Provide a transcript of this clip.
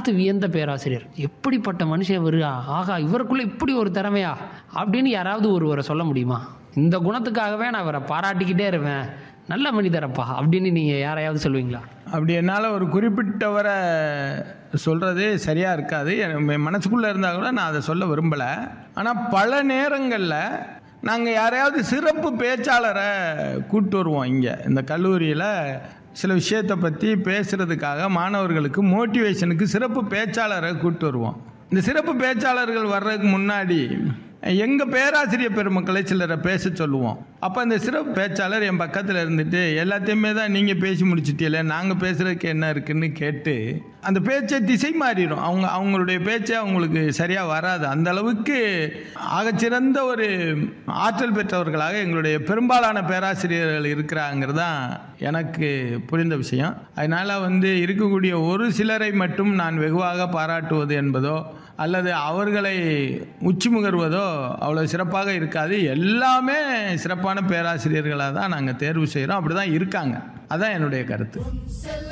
பார்த்து வியந்த பேராசிரியர் எப்படிப்பட்ட மனுஷன் இவர் ஆகா இவருக்குள்ள இப்படி ஒரு திறமையா அப்படின்னு யாராவது ஒருவரை சொல்ல முடியுமா இந்த குணத்துக்காகவே நான் இவரை பாராட்டிக்கிட்டே இருப்பேன் நல்ல மனிதரப்பா அப்படின்னு நீங்கள் யாரையாவது சொல்லுவீங்களா அப்படி என்னால் ஒரு குறிப்பிட்டவரை சொல்கிறது சரியாக இருக்காது என் மனசுக்குள்ளே இருந்தால் கூட நான் அதை சொல்ல விரும்பலை ஆனால் பல நேரங்களில் நாங்கள் யாரையாவது சிறப்பு பேச்சாளரை கூட்டு வருவோம் இங்கே இந்த கல்லூரியில் சில விஷயத்தை பற்றி பேசுகிறதுக்காக மாணவர்களுக்கு மோட்டிவேஷனுக்கு சிறப்பு பேச்சாளரை கூட்டு வருவோம் இந்த சிறப்பு பேச்சாளர்கள் வர்றதுக்கு முன்னாடி எங்கள் பேராசிரியர் பெருமக்களை சிலரை பேச சொல்லுவோம் அப்போ அந்த சிறப்பு பேச்சாளர் என் பக்கத்தில் இருந்துட்டு எல்லாத்தையுமே தான் நீங்கள் பேசி முடிச்சிட்டீங்களே நாங்கள் பேசுகிறதுக்கு என்ன இருக்குன்னு கேட்டு அந்த பேச்சை திசை மாறிடும் அவங்க அவங்களுடைய பேச்சே அவங்களுக்கு சரியாக வராது அந்த அளவுக்கு ஆகச்சிறந்த ஒரு ஆற்றல் பெற்றவர்களாக எங்களுடைய பெரும்பாலான பேராசிரியர்கள் இருக்கிறாங்கிறது தான் எனக்கு புரிந்த விஷயம் அதனால் வந்து இருக்கக்கூடிய ஒரு சிலரை மட்டும் நான் வெகுவாக பாராட்டுவது என்பதோ அல்லது அவர்களை உச்சி முகர்வதோ அவ்வளோ சிறப்பாக இருக்காது எல்லாமே சிறப்பான பேராசிரியர்களாக தான் நாங்கள் தேர்வு செய்கிறோம் அப்படி தான் இருக்காங்க அதான் என்னுடைய கருத்து